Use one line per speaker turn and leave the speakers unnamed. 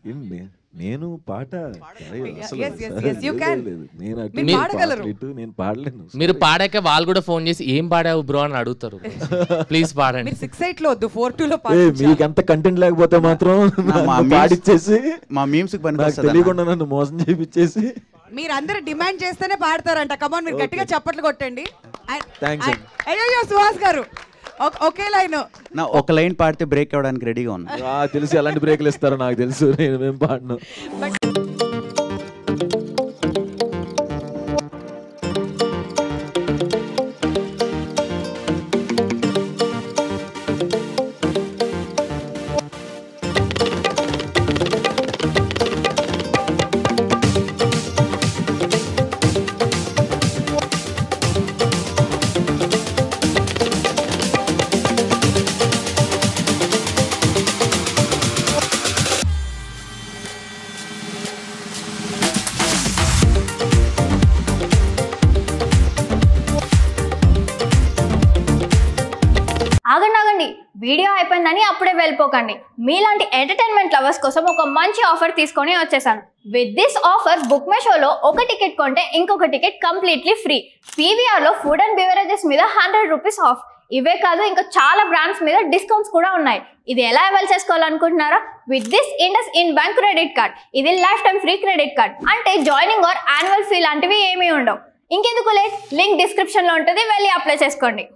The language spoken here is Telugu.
ఏంటి నేను పాట అరే, అసలు
yes, yes,
లేదు,
yes, you can.
లేదు. నేను అటు
మీరు
ఇటు
పాడగలరు.
అసలు ఇటు నేను పాడలేను
మీరు పాడాక వాళ్ళు కూడా ఫోన్ చేసి ఏం పాడావు బ్రో అని అడుగుతారు ప్లీజ్ పాడండి
మీరు సిక్స్ ఎయిట్ లో వద్దు ఫోర్ టూ లో
ఏ,
పాడించాలి.
మీకు ఎంత కంటెంట్ లేకపోతే మాత్రం
నా- మా
నన్ను
memes-
పాడిచ్చేసి
మా మీమ్స్ కి
నాకు
పనికొస్తుంది
తెలియకుండా నన్ను మోసం చేపించేసి
మీరు అందరు డిమాండ్ చేస్తేనే పాడతారంట కమాన్ మీరు గట్టిగా చప్పట్లు కొట్టండి And-
Thanks,
and- అయ్యయ్యో సుహాస్ గారు ఒక- ఒకే లైన్
నా ఒక లైన్ పాడితే బ్రేక్ అవ్వడానికి రెడీగా ఉన్నా
ఆ, తెలుసు ఎలాంటి బ్రేక్లు ఇస్తారో నాకు తెలుసు నేను మేము పాడను
ఆగండి ఆగండి వీడియో అయిపోయిందని అప్పుడే వెళ్ళిపోకండి మీలాంటి ఎంటర్టైన్మెంట్ లవర్స్ కోసం ఒక మంచి ఆఫర్ తీసుకొని వచ్చేసాను with this offer book my షోలో ఒక టికెట్ కొంటే ఇంకొక టికెట్ కంప్లీట్లీ ఫ్రీ పీవీఆర్లో ఫుడ్ అండ్ బెవరేజెస్ మీద హండ్రెడ్ రూపీస్ ఆఫ్ ఇవే కాదు ఇంకా చాలా బ్రాండ్స్ మీద డిస్కౌంట్స్ కూడా ఉన్నాయి ఇది ఎలా అవైల్ చేసుకోవాలనుకుంటున్నారా with this IndusInd bank credit card ఇది lifetime free credit card అంటే జాయినింగ్ ఆర్ యాన్యువల్ ఫీ లాంటివి ఏమీ ఉండవు ఇంకెందుకు లేట్ లింక్ డిస్క్రిప్షన్లో ఉంటుంది వెళ్ళి అప్లై చేసుకోండి